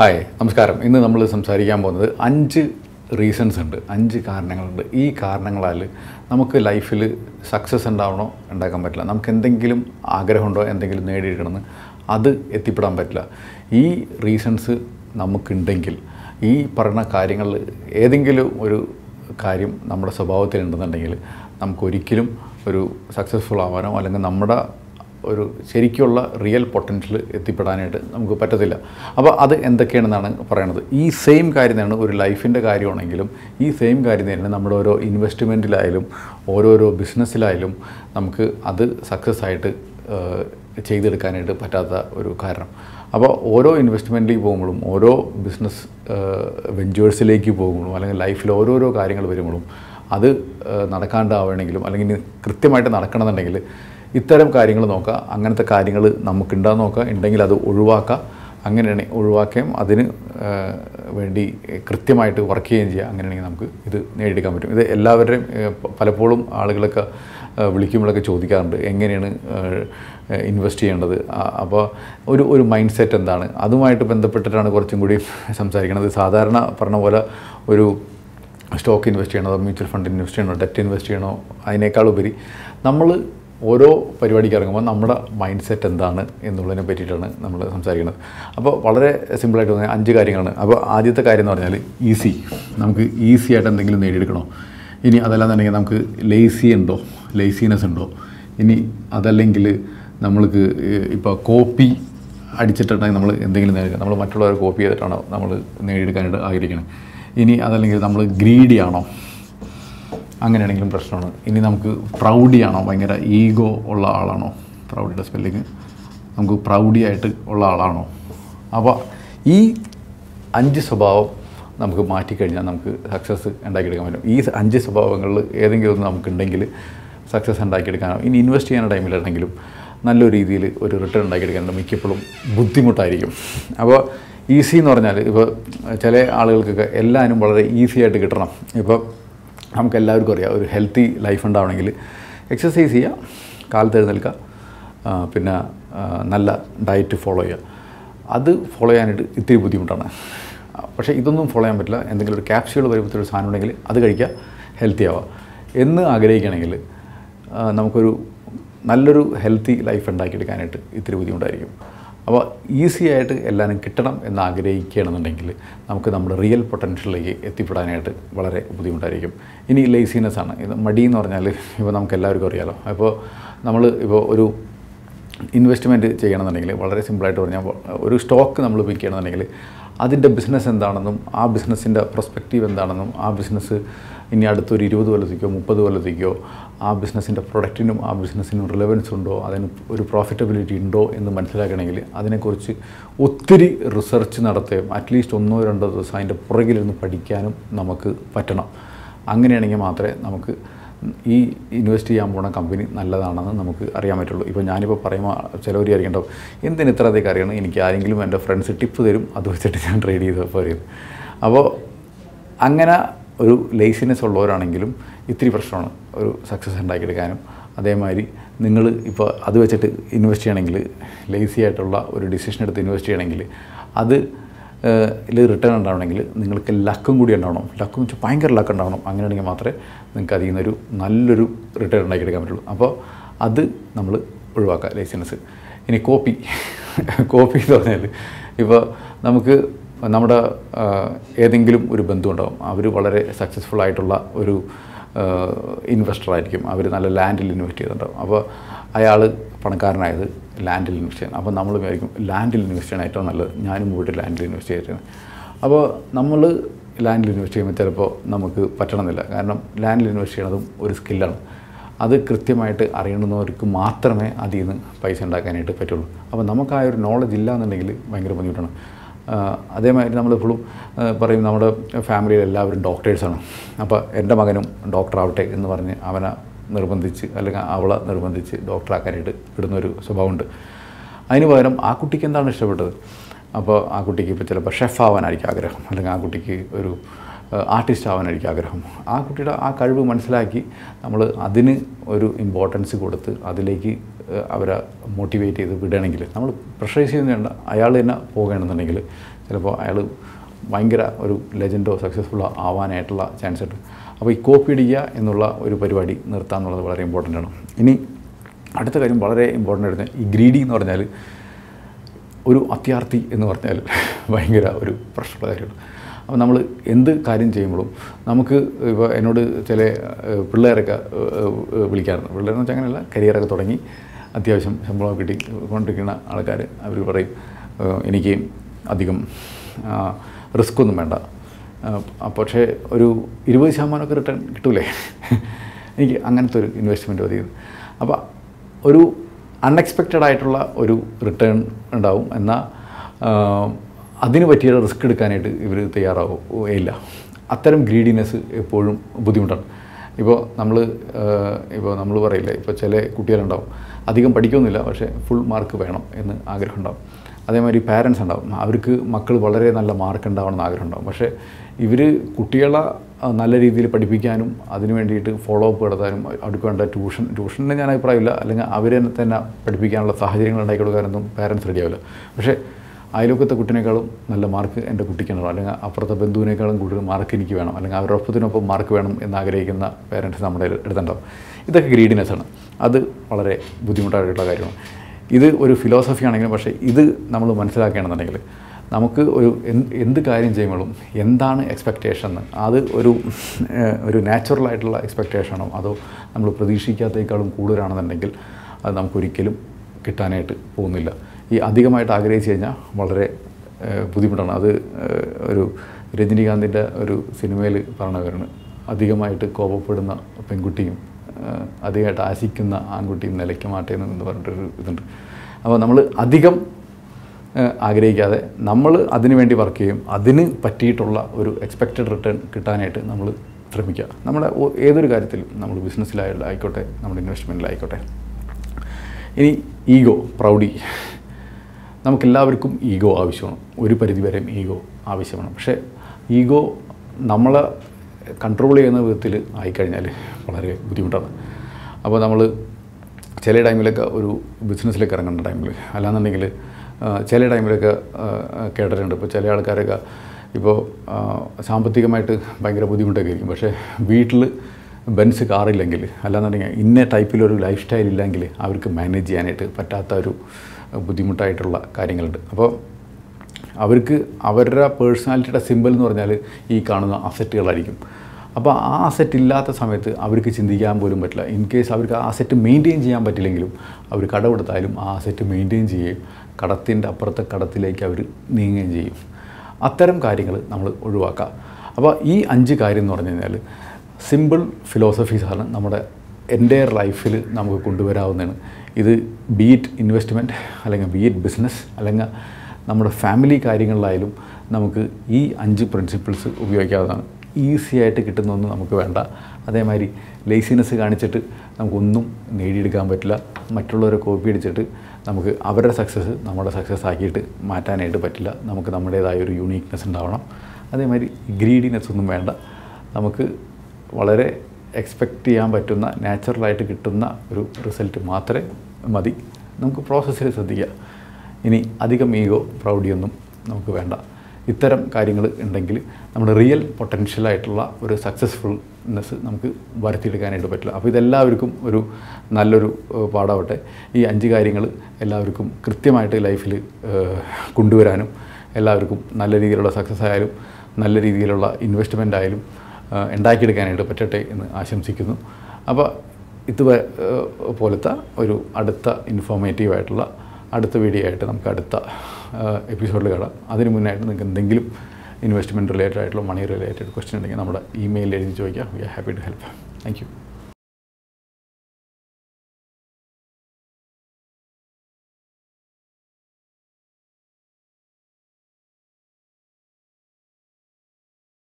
hi നമസ്കാരം ഇന്ന് നമ്മൾ സംസാരിക്കാൻ പോകുന്നത് അഞ്ച് റീസൺസ് ഉണ്ട് അഞ്ച് കാരണങ്ങളുണ്ട് ഈ കാരണങ്ങളാൽ നമുക്ക് ലൈഫിൽ സക്സസ് ഉണ്ടാവണോ ഉണ്ടാക്കാൻ പറ്റില്ല നമുക്ക് എന്തെങ്കിലും ആഗ്രഹമുണ്ടോ എന്തെങ്കിലും നേടിയെടുക്കണമെന്ന് അത് എത്തിപ്പെടാൻ പറ്റില്ല ഈ റീസൺസ് നമുക്കുണ്ടെങ്കിൽ ഈ പറയുന്ന കാര്യങ്ങളിൽ ഏതെങ്കിലും ഒരു കാര്യം നമ്മുടെ സ്വഭാവത്തിലുണ്ടെന്നുണ്ടെങ്കിൽ നമുക്കൊരിക്കലും ഒരു സക്സസ്ഫുൾ ആവാനോ അല്ലെങ്കിൽ നമ്മുടെ ഒരു ശരിക്കുള്ള റിയൽ പൊട്ടൻഷ്യൽ എത്തിപ്പെടാനായിട്ട് നമുക്ക് പറ്റത്തില്ല അപ്പോൾ അത് എന്തൊക്കെയാണെന്നാണ് പറയണത് ഈ സെയിം കാര്യം തന്നെയാണ് ഒരു ലൈഫിൻ്റെ കാര്യമാണെങ്കിലും ഈ സെയിം കാര്യം തന്നെയാണ് നമ്മുടെ ഓരോ ഇൻവെസ്റ്റ്മെൻറ്റിലായാലും ഓരോരോ ബിസിനസ്സിലായാലും നമുക്ക് അത് സക്സസ് ആയിട്ട് ഏഹ്, ചെയ്തെടുക്കാനായിട്ട് പറ്റാത്ത ഒരു കാരണം അപ്പോൾ ഓരോ ഇൻവെസ്റ്റ്മെൻറ്റിലേക്ക് പോകുമ്പോഴും ഓരോ ബിസിനസ് വെഞ്ചേഴ്സിലേക്ക് പോകുമ്പോഴും അല്ലെങ്കിൽ ലൈഫിൽ ഓരോരോ കാര്യങ്ങൾ വരുമ്പോഴും അത് ഏഹ്, നടക്കാണ്ടാവണമെങ്കിലും അല്ലെങ്കിൽ ഇനി കൃത്യമായിട്ട് നടക്കണമെന്നുണ്ടെങ്കിൽ ഇത്തരം കാര്യങ്ങൾ നോക്കുക അങ്ങനത്തെ കാര്യങ്ങൾ നമുക്കുണ്ടാന്ന് നോക്കുക ഉണ്ടെങ്കിൽ അത് ഒഴിവാക്കുക അങ്ങനെയാണ് ഒഴിവാക്കുകയും അതിന് ഏഹ്, വേണ്ടി കൃത്യമായിട്ട് വർക്ക് ചെയ്യുകയും ചെയ്യുക അങ്ങനെയാണെങ്കിൽ നമുക്ക് ഇത് നേടിയെടുക്കാൻ പറ്റും ഇത് എല്ലാവരുടെയും ഏഹ്, പ- പലപ്പോഴും ആളുകളൊക്കെ ഏഹ്, വിളിക്കുമ്പോഴൊക്കെ ചോദിക്കാറുണ്ട് എങ്ങനെയാണ് ഇൻവെസ്റ്റ് ചെയ്യേണ്ടത് ആ- അപ്പോൾ ഒരു ഒരു മൈൻഡ് സെറ്റ് എന്താണ് അതുമായിട്ട് ബന്ധപ്പെട്ടിട്ടാണ് കുറച്ചും കൂടി സംസാരിക്കുന്നത് സാധാരണ പറഞ്ഞ പോലെ ഒരു സ്റ്റോക്ക് ഇൻവെസ്റ്റ് ചെയ്യണോ മ്യൂച്വൽ ഫണ്ട് ഇൻവെസ്റ്റ് ചെയ്യണോ ഡെറ്റ് ഇൻവെസ്റ്റ് ചെയ്യണോ അതിനേക്കാൾ ഉപരി നമ്മൾ ഓരോ പരിപാടിക്ക് ഇറങ്ങുമ്പോൾ നമ്മുടെ മൈൻഡ് സെറ്റ് എന്താണ് എന്നുള്ളതിനെ പറ്റിയിട്ടാണ് നമ്മൾ സംസാരിക്കുന്നത് അപ്പോൾ വളരെ സിമ്പിളായിട്ട് തോന്നിയ അഞ്ച് കാര്യങ്ങളാണ് അപ്പോൾ ആദ്യത്തെ കാര്യം എന്ന് പറഞ്ഞാൽ ഈസി നമുക്ക് ഈസി ആയിട്ട് എന്തെങ്കിലും നേടിയെടുക്കണോ ഇനി അതല്ലാന്നുണ്ടെങ്കിൽ നമുക്ക് ലേസി ഉണ്ടോ ലേസിനെസ് ഉണ്ടോ ഇനി അതല്ലെങ്കിൽ നമ്മൾക്ക് ഇപ്പോൾ കോപ്പി അടിച്ചിട്ടുണ്ടെങ്കിൽ നമ്മൾ എന്തെങ്കിലും നേടിയെടുക്കുക നമ്മൾ മറ്റുള്ളവരെ കോപ്പി ചെയ്തിട്ടാണോ നമ്മൾ നേടിയെടുക്കാനായിട്ട് ആഗ്രഹിക്കുന്നത് ഇനി അതല്ലെങ്കിൽ നമ്മൾ ഗ്രീഡി ആണോ അങ്ങനെയാണെങ്കിലും പ്രശ്നമാണ് ഇനി നമുക്ക് പ്രൗഡി ആണോ ഭയങ്കര ഈഗോ ഉള്ള ആളാണോ പ്രൗഡിയുടെ സ്പെല്ലിങ് നമുക്ക് പ്രൗഡി ആയിട്ട് ഉള്ള ആളാണോ അപ്പോൾ ഈ അഞ്ച് സ്വഭാവം നമുക്ക് മാറ്റിക്കഴിഞ്ഞാൽ നമുക്ക് സക്സസ് ഉണ്ടാക്കിയെടുക്കാൻ പറ്റും ഈ അഞ്ച് സ്വഭാവങ്ങളിൽ ഏതെങ്കിലും ഒന്ന് നമുക്കുണ്ടെങ്കിൽ സക്സസ് ഉണ്ടാക്കിയെടുക്കാനോ ഇനി ഇൻവെസ്റ്റ് ചെയ്യുന്ന ടൈമിലാണെങ്കിലും നല്ലൊരു രീതിയിൽ ഒരു റിട്ടേൺ ഉണ്ടാക്കിയെടുക്കാനുണ്ട് മിക്കപ്പോഴും ബുദ്ധിമുട്ടായിരിക്കും അപ്പോൾ ഈസി എന്ന് പറഞ്ഞാൽ ഇപ്പോൾ ചില ആളുകൾക്കൊക്കെ എല്ലാവരും വളരെ ഈസി ആയിട്ട് കിട്ടണം ഇപ്പോൾ നമുക്ക് എല്ലാവർക്കും അറിയാം ഒരു ഹെൽത്തി ലൈഫ് ഉണ്ടാവണമെങ്കിൽ എക്സസൈസ് ചെയ്യുക കാലത്ത് എഴുന്നേൽക്കുക ആ, പിന്നെ ആ, നല്ല ഡയറ്റ് ഫോളോ ചെയ്യുക അത് ഫോളോ ചെയ്യാനായിട്ട് ഇത്തിരി ബുദ്ധിമുട്ടാണ് ആ, പക്ഷേ ഇതൊന്നും ഫോളോ ചെയ്യാൻ പറ്റില്ല എന്തെങ്കിലും ഒരു ക്യാപ്സ്യൂൾ വരുമ്പോഴത്തെ ഒരു സാധനം ഉണ്ടെങ്കിൽ അത് കഴിക്കുക ഹെൽത്തി ആവുക എന്ന് ആഗ്രഹിക്കുകയാണെങ്കിൽ ആ, നമുക്കൊരു നല്ലൊരു ഹെൽത്തി ലൈഫ് ഉണ്ടാക്കിയെടുക്കാനായിട്ട് ഇത്തിരി ബുദ്ധിമുട്ടായിരിക്കും അപ്പോൾ ഈസി ആയിട്ട് എല്ലാവരും കിട്ടണം എന്ന് ആഗ്രഹിക്കുകയാണെന്നുണ്ടെങ്കിൽ നമുക്ക് നമ്മുടെ റിയൽ പൊട്ടൻഷ്യലിലേക്ക് എത്തിപ്പെടാനായിട്ട് വളരെ ബുദ്ധിമുട്ടായിരിക്കും ഇനി ലേസിനെസ് ആണ് ഇത് മടി എന്ന് പറഞ്ഞാൽ ഇപ്പോൾ നമുക്ക് എല്ലാവർക്കും അറിയാലോ അപ്പോൾ നമ്മൾ ഇപ്പോൾ ഒരു ഇൻവെസ്റ്റ്മെൻറ്റ് ചെയ്യണമെന്നുണ്ടെങ്കിൽ വളരെ സിമ്പിളായിട്ട് പറഞ്ഞാൽ ഒരു സ്റ്റോക്ക് നമ്മൾ പിക്ക് ചെയ്യണമെന്നുണ്ടെങ്കിൽ അതിൻ്റെ ബിസിനസ് എന്താണെന്നും ആ ബിസിനസ്സിൻ്റെ പ്രൊസ്പെക്റ്റീവ് എന്താണെന്നും ആ ബിസിനസ് ഇനി അടുത്തൊരു ഇരുപത് കൊല്ലത്തേക്കോ മുപ്പത് കൊല്ലത്തേക്കോ ആ ബിസിനസ്സിൻ്റെ പ്രൊഡക്റ്റിനും ആ ബിസിനസ്സിനും റിലവൻസ് ഉണ്ടോ അതിന് ഒരു പ്രോഫിറ്റബിലിറ്റി ഉണ്ടോ എന്ന് മനസ്സിലാക്കണമെങ്കിൽ അതിനെക്കുറിച്ച് ഒത്തിരി റിസർച്ച് നടത്തുകയും അറ്റ്ലീസ്റ്റ് ഒന്നോ രണ്ടോ ദിവസം അതിൻ്റെ പുറകിലിരുന്ന് പഠിക്കാനും നമുക്ക് പറ്റണം അങ്ങനെയാണെങ്കിൽ മാത്രമേ നമുക്ക് ഈ ഇൻവെസ്റ്റ് ചെയ്യാൻ പോണ കമ്പനി നല്ലതാണെന്ന് നമുക്ക് അറിയാൻ പറ്റുള്ളൂ ഇപ്പോൾ ഞാനിപ്പോൾ പറയുമ്പോൾ ചിലവർ അറിയണ്ടോ എന്തിന് ഇത്ര അധികം അറിയണം എനിക്ക് ആരെങ്കിലും എൻ്റെ ഫ്രണ്ട്സ് ടിപ്പ് തരും അത് വെച്ചിട്ട് ഞാൻ ട്രേഡ് ചെയ്ത് പറയുന്നത് അപ്പോൾ അങ്ങനെ ഒരു ലേസിനെസ് ഉള്ളവരാണെങ്കിലും ഇത്തിരി പ്രശ്നമാണ് ഒരു സക്സസ് ഉണ്ടാക്കിയെടുക്കാനും അതേമാതിരി നിങ്ങൾ ഇപ്പോൾ അത് വെച്ചിട്ട് ഇൻവെസ്റ്റ് ചെയ്യണമെങ്കിൽ ലേസി ആയിട്ടുള്ള ഒരു ഡിസിഷൻ എടുത്ത് ഇൻവെസ്റ്റ് ചെയ്യണമെങ്കിൽ അത് ഇതിൽ റിട്ടേൺ ഉണ്ടാവണമെങ്കിൽ നിങ്ങൾക്ക് ലക്കും കൂടി ഉണ്ടാവണം ലക്ക് എന്ന് വെച്ചാൽ ഭയങ്കര ലക്ക് ഉണ്ടാവണം അങ്ങനെയാണെങ്കിൽ മാത്രമേ നിങ്ങൾക്ക് അതിൽ നിന്നൊരു നല്ലൊരു റിട്ടേൺ ഉണ്ടാക്കിയെടുക്കാൻ പറ്റുള്ളൂ അപ്പോൾ അത് നമ്മൾ ഒഴിവാക്കുക ലൈസൻസ് ഇനി കോപ്പി കോപ്പി എന്ന് പറഞ്ഞാൽ ഇപ്പോൾ നമുക്ക് നമ്മുടെ ആ, ഏതെങ്കിലും ഒരു ബന്ധു ഉണ്ടാവും അവർ വളരെ സക്സസ്ഫുൾ ആയിട്ടുള്ള ഒരു ഇൻവെസ്റ്റർ ആയിരിക്കും അവർ നല്ല ലാൻഡിൽ ഇൻവെസ്റ്റ് ചെയ്തിട്ടുണ്ടാവും അപ്പോൾ അയാൾ പണക്കാരനായത് ലാൻഡിൽ ഇൻവെസ്റ്റ് ചെയ്യണം അപ്പോൾ നമ്മൾ വിചാരിക്കും ലാൻഡിൽ ഇൻവെസ്റ്റ് ചെയ്യണം ഏറ്റവും നല്ലത് ഞാനും പോയിട്ട് ലാൻഡിൽ ഇൻവെസ്റ്റ് ചെയ്തിട്ടുണ്ട് അപ്പോൾ നമ്മൾ ലാൻഡിൽ ഇൻവെസ്റ്റ് ചെയ്യുമ്പോൾ ചിലപ്പോൾ നമുക്ക് പറ്റണമെന്നില്ല കാരണം ലാൻഡിൽ ഇൻവെസ്റ്റ് ചെയ്യണതും ഒരു സ്കില്ലാണ് അത് കൃത്യമായിട്ട് അറിയണമെന്നവർക്ക് മാത്രമേ അതിൽ നിന്ന് പൈസ ഉണ്ടാക്കാനായിട്ട് പറ്റുള്ളൂ അപ്പോൾ നമുക്ക് ആ ഒരു നോളജ് ഇല്ല എന്നുണ്ടെങ്കിൽ ഭയങ്കര ബുദ്ധിമുട്ടാണ് ആ, അതേമാതിരി നമ്മളിപ്പോഴും ആ, പറയും നമ്മുടെ ഫാമിലിയിൽ എല്ലാവരും ഡോക്ടേഴ്സാണ് അപ്പോൾ എൻ്റെ മകനും ഡോക്ടറാവട്ടെ എന്ന് പറഞ്ഞ് അവനെ നിർബന്ധിച്ച് അല്ലെങ്കിൽ അവളെ നിർബന്ധിച്ച് ഡോക്ടറാക്കാനായിട്ട് ഇടുന്നൊരു സ്വഭാവമുണ്ട് അതിന് പകരം ആ കുട്ടിക്ക് എന്താണ് ഇഷ്ടപ്പെട്ടത് അപ്പോൾ ആ കുട്ടിക്ക് ഇപ്പോൾ ചിലപ്പോൾ ഷെഫ് ആവാനായിരിക്കും ആഗ്രഹം അല്ലെങ്കിൽ ആ കുട്ടിക്ക് ഒരു ആർട്ടിസ്റ്റ് ആവാനായിരിക്കും ആഗ്രഹം ആ കുട്ടിയുടെ ആ കഴിവ് മനസ്സിലാക്കി നമ്മൾ അതിന് ഒരു ഇമ്പോർട്ടൻസ് കൊടുത്ത് അതിലേക്ക് ഏഹ്, അവരെ മോട്ടിവേറ്റ് ചെയ്ത് വിടുകയാണെങ്കിൽ നമ്മൾ പ്രഷറൈസ് ചെയ്യുന്ന വേണ്ട അയാൾ തന്നെ പോകുകയാണെന്നുണ്ടെങ്കിൽ ചിലപ്പോൾ അയാൾ ഭയങ്കര ഒരു ലെജൻഡോ സക്സസ്ഫുള്ളോ ആവാനായിട്ടുള്ള ചാൻസ് ഉണ്ട് അപ്പോൾ ഈ കോപ്പി അടിക്കുക എന്നുള്ള ഒരു പരിപാടി നിർത്തുക എന്നുള്ളത് വളരെ ഇമ്പോർട്ടൻ്റ് ആണ് ഇനി അടുത്ത കാര്യം വളരെ ഇമ്പോർട്ടൻ്റ് ആയിട്ട് ഈ ഗ്രീഡി എന്ന് പറഞ്ഞാൽ ഒരു അത്യാർത്ഥി എന്ന് പറഞ്ഞാൽ ഭയങ്കര ഒരു പ്രശ്നമുള്ള കാര്യമാണ് അപ്പോൾ നമ്മൾ എന്ത് കാര്യം ചെയ്യുമ്പോഴും നമുക്ക് ഇപ്പോൾ എന്നോട് ചില ഏഹ്, പിള്ളേരൊക്കെ ഏഹ്, ഏഹ്, വിളിക്കാറുണ്ട് പിള്ളേരെന്ന് വെച്ചാൽ അങ്ങനെയല്ല കരിയറൊക്കെ തുടങ്ങി അത്യാവശ്യം ശമ്പളം കിട്ടി കൊണ്ടിരിക്കുന്ന ആൾക്കാർ അവർ പറയും ഏഹ്, എനിക്ക് അധികം റിസ്ക് ഒന്നും വേണ്ട ആ, പക്ഷേ ഒരു ഇരുപത് ശതമാനമൊക്കെ റിട്ടേൺ കിട്ടൂലേ എനിക്ക് അങ്ങനത്തെ ഒരു ഇൻവെസ്റ്റ്മെൻറ്റ് മതി അപ്പോൾ ഒരു അൺഎക്സ്പെക്റ്റഡ് ആയിട്ടുള്ള ഒരു റിട്ടേൺ ഉണ്ടാവും എന്നാൽ അതിന് പറ്റിയ റിസ്ക് എടുക്കാനായിട്ട് ഇവർ തയ്യാറാവുകയില്ല അത്തരം ഗ്രീഡിനെസ് എപ്പോഴും ബുദ്ധിമുട്ടാണ് ഇപ്പോൾ നമ്മൾ ഇപ്പോൾ നമ്മൾ പറയില്ലേ ഇപ്പോൾ ചില കുട്ടികളുണ്ടാവും അധികം പഠിക്കൊന്നുമില്ല പക്ഷേ ഫുൾ മാർക്ക് വേണം എന്ന് ആഗ്രഹം ഉണ്ടാവും അതേമാതിരി പാരൻസ് ഉണ്ടാവും അവർക്ക് മക്കൾ വളരെ നല്ല മാർക്ക് ഉണ്ടാവണം എന്ന് ആഗ്രഹം ഉണ്ടാവും പക്ഷേ ഇവർ കുട്ടികളെ ആ, നല്ല രീതിയിൽ പഠിപ്പിക്കാനും അതിന് വേണ്ടിയിട്ട് ഫോളോ അപ്പ് നടത്താനും അവർക്ക് വേണ്ട ട്യൂഷൻ ട്യൂഷന് ഞാൻ അഭിപ്രായമില്ല അല്ലെങ്കിൽ അവരെ തന്നെ പഠിപ്പിക്കാനുള്ള സാഹചര്യങ്ങൾ ഉണ്ടാക്കി കൊടുക്കാനൊന്നും പാരൻസ് റെഡിയാവില്ല പക്ഷേ അയൽവക്കത്തെ കുട്ടിനേക്കാളും നല്ല മാർക്ക് എൻ്റെ കുട്ടിക്കാണോ അല്ലെങ്കിൽ അപ്പുറത്തെ ബന്ധുവിനേക്കാളും കൂടുതൽ മാർക്ക് എനിക്ക് വേണം അല്ലെങ്കിൽ അവരുടെ ഒപ്പത്തിനൊപ്പം മാർക്ക് വേണം എന്ന് ആഗ്രഹിക്കുന്ന പേരൻസ് നമ്മുടെ അടുത്തുണ്ടാവും ഇതൊക്കെ ഗ്രീഡിനെസ് ആണ് അത് വളരെ ബുദ്ധിമുട്ടായിട്ടുള്ള കാര്യമാണ് ഇത് ഒരു ഫിലോസഫി ആണെങ്കിലും പക്ഷേ ഇത് നമ്മൾ മനസ്സിലാക്കുകയാണെന്നുണ്ടെങ്കിൽ നമുക്ക് ഒരു എന്ത് എന്ത് കാര്യം ചെയ്യുമ്പോഴും എന്താണ് എക്സ്പെക്റ്റേഷൻ എന്ന് അത് ഒരു ഏഹ്, ഒരു നാച്ചുറൽ ആയിട്ടുള്ള എക്സ്പെക്റ്റേഷനോ അതോ നമ്മൾ പ്രതീക്ഷിക്കാത്തതിനേക്കാളും കൂടുതലാണെന്നുണ്ടെങ്കിൽ അത് നമുക്കൊരിക്കലും കിട്ടാനായിട്ട് പോകുന്നില്ല ഈ അധികമായിട്ട് ആഗ്രഹിച്ചു കഴിഞ്ഞാൽ വളരെ ഏഹ്, ബുദ്ധിമുട്ടാണ് അത് ഏഹ്, ഒരു രജനീകാന്തിൻ്റെ ഒരു സിനിമയിൽ പറഞ്ഞവരാണ് അധികമായിട്ട് കോപപ്പെടുന്ന പെൺകുട്ടിയും ഏഹ്, അധികമായിട്ട് ആശിക്കുന്ന ആൺകുട്ടിയും നിലയ്ക്ക് മാറ്റേന്ന് എന്ന് പറഞ്ഞിട്ടൊരു ഇതുണ്ട് അപ്പോൾ നമ്മൾ അധികം ഏഹ്, ആഗ്രഹിക്കാതെ നമ്മൾ അതിനു വേണ്ടി വർക്ക് ചെയ്യും അതിന് പറ്റിയിട്ടുള്ള ഒരു എക്സ്പെക്റ്റഡ് റിട്ടേൺ കിട്ടാനായിട്ട് നമ്മൾ ശ്രമിക്കുക നമ്മുടെ ഓ- ഏതൊരു കാര്യത്തിലും നമ്മൾ ബിസിനസ്സിലായാലും ആയിക്കോട്ടെ നമ്മുടെ ഇൻവെസ്റ്റ്മെൻറ്റിലായിക്കോട്ടെ ഇനി ഈഗോ പ്രൗഡി നമുക്കെല്ലാവർക്കും ഈഗോ ആവശ്യമാണ് ഒരു പരിധിവരെയും ഈഗോ ആവശ്യമാണ് പക്ഷേ ഈഗോ നമ്മളെ കൺട്രോൾ ചെയ്യുന്ന വിധത്തിൽ ആയിക്കഴിഞ്ഞാൽ വളരെ ബുദ്ധിമുട്ടാണ് അപ്പോൾ നമ്മൾ ചില ടൈമിലൊക്കെ ഒരു ബിസിനസ്സിലേക്ക് ഇറങ്ങുന്ന ടൈമിൽ അല്ലാന്നുണ്ടെങ്കിൽ ആ, ചില ടൈമിലൊക്കെ ആ, കേട്ടിട്ടുണ്ട് ഇപ്പോൾ ചില ആൾക്കാരൊക്കെ ഇപ്പോൾ ആ, സാമ്പത്തികമായിട്ട് ഭയങ്കര ബുദ്ധിമുട്ടൊക്കെ ആയിരിക്കും പക്ഷേ വീട്ടിൽ ബെൻസ് കാറില്ലെങ്കിൽ അല്ലാന്നുണ്ടെങ്കിൽ ഇന്ന ടൈപ്പിലൊരു ലൈഫ് സ്റ്റൈൽ ഇല്ലെങ്കിൽ അവർക്ക് മാനേജ് ചെയ്യാനായിട്ട് പറ്റാത്ത ഒരു ബുദ്ധിമുട്ടായിട്ടുള്ള കാര്യങ്ങളുണ്ട് അപ്പോൾ അവർക്ക് അവരുടെ പേഴ്സണാലിറ്റിയുടെ സിമ്പിൾ എന്ന് പറഞ്ഞാൽ ഈ കാണുന്ന അസറ്റുകളായിരിക്കും അപ്പോൾ ആ അസറ്റ് ഇല്ലാത്ത സമയത്ത് അവർക്ക് ചിന്തിക്കാൻ പോലും പറ്റില്ല ഇൻ കേസ് അവർക്ക് ആ അസറ്റ് മെയിൻറ്റെയിൻ ചെയ്യാൻ പറ്റില്ലെങ്കിലും അവർ കടമെടുത്താലും ആ അസറ്റ് മെയിൻറ്റെയിൻ ചെയ്യുകയും കടത്തിൻ്റെ അപ്പുറത്തെ കടത്തിലേക്ക് അവർ നീങ്ങുകയും ചെയ്യും അത്തരം കാര്യങ്ങൾ നമ്മൾ ഒഴിവാക്കുക അപ്പോൾ ഈ അഞ്ച് കാര്യം എന്ന് പറഞ്ഞു കഴിഞ്ഞാൽ സിമ്പിൾ ഫിലോസഫീസാണ് നമ്മുടെ എൻ്റെ ലൈഫിൽ നമുക്ക് കൊണ്ടുവരാവുന്നതാണ് ഇത് ബീറ്റ് ഇൻവെസ്റ്റ്മെൻറ്റ് അല്ലെങ്കിൽ ബീറ്റ് ബിസിനസ് അല്ലെങ്കിൽ നമ്മുടെ ഫാമിലി കാര്യങ്ങളിലായാലും നമുക്ക് ഈ അഞ്ച് പ്രിൻസിപ്പിൾസ് ഉപയോഗിക്കാവുന്നതാണ് ഈസി ആയിട്ട് കിട്ടുന്നൊന്നും നമുക്ക് വേണ്ട അതേമാതിരി ലേസിനെസ് കാണിച്ചിട്ട് നമുക്കൊന്നും നേടിയെടുക്കാൻ പറ്റില്ല മറ്റുള്ളവരെ കോപ്പി അടിച്ചിട്ട് നമുക്ക് അവരുടെ സക്സസ് നമ്മുടെ സക്സസ് ആക്കിയിട്ട് മാറ്റാനായിട്ട് പറ്റില്ല നമുക്ക് നമ്മുടേതായ ഒരു യൂണീക്നെസ് ഉണ്ടാവണം അതേമാതിരി ഗ്രീഡിനെസ് ഒന്നും വേണ്ട നമുക്ക് വളരെ എക്സ്പെക്റ്റ് ചെയ്യാൻ പറ്റുന്ന നാച്ചുറലായിട്ട് കിട്ടുന്ന ഒരു റിസൾട്ട് മാത്രമേ മതി നമുക്ക് പ്രോസസ്സിൽ ശ്രദ്ധിക്കുക ഇനി അധികം ഈഗോ പ്രൗഡിയൊന്നും നമുക്ക് വേണ്ട ഇത്തരം കാര്യങ്ങൾ ഉണ്ടെങ്കിൽ നമ്മുടെ റിയൽ പൊട്ടൻഷ്യലായിട്ടുള്ള ഒരു സക്സസ്ഫുൾനെസ് നമുക്ക് വരുത്തിയെടുക്കാനായിട്ട് പറ്റില്ല അപ്പോൾ ഇതെല്ലാവർക്കും ഒരു നല്ലൊരു ഏഹ്, പാഠാവട്ടെ ഈ അഞ്ച് കാര്യങ്ങൾ എല്ലാവർക്കും കൃത്യമായിട്ട് ലൈഫിൽ കൊണ്ടുവരാനും എല്ലാവർക്കും നല്ല രീതിയിലുള്ള സക്സസ് ആയാലും നല്ല രീതിയിലുള്ള ഇൻവെസ്റ്റ്മെൻ്റ് ആയാലും ഏഹ്, ഉണ്ടാക്കിയെടുക്കാനായിട്ട് പറ്റട്ടെ എന്ന് ആശംസിക്കുന്നു അപ്പോൾ ഇത് വ- ഏഹ്, പോലത്തെ ഒരു അടുത്ത ഇൻഫോർമേറ്റീവ് ആയിട്ടുള്ള അടുത്ത വീഡിയോ ആയിട്ട് നമുക്ക് അടുത്ത എപ്പിസോഡിൽ കാണാം അതിന് മുന്നായിട്ട് നിങ്ങൾക്ക് എന്തെങ്കിലും ഇൻവെസ്റ്റ്മെൻറ്റ് റിലേറ്റഡ് ആയിട്ടുള്ള മണി റിലേറ്റഡ് ക്വസ്റ്റ്യൻ ഉണ്ടെങ്കിൽ നമ്മുടെ ഇമെയിൽ എഴുതി ചോദിക്കാം we are happy to help thank U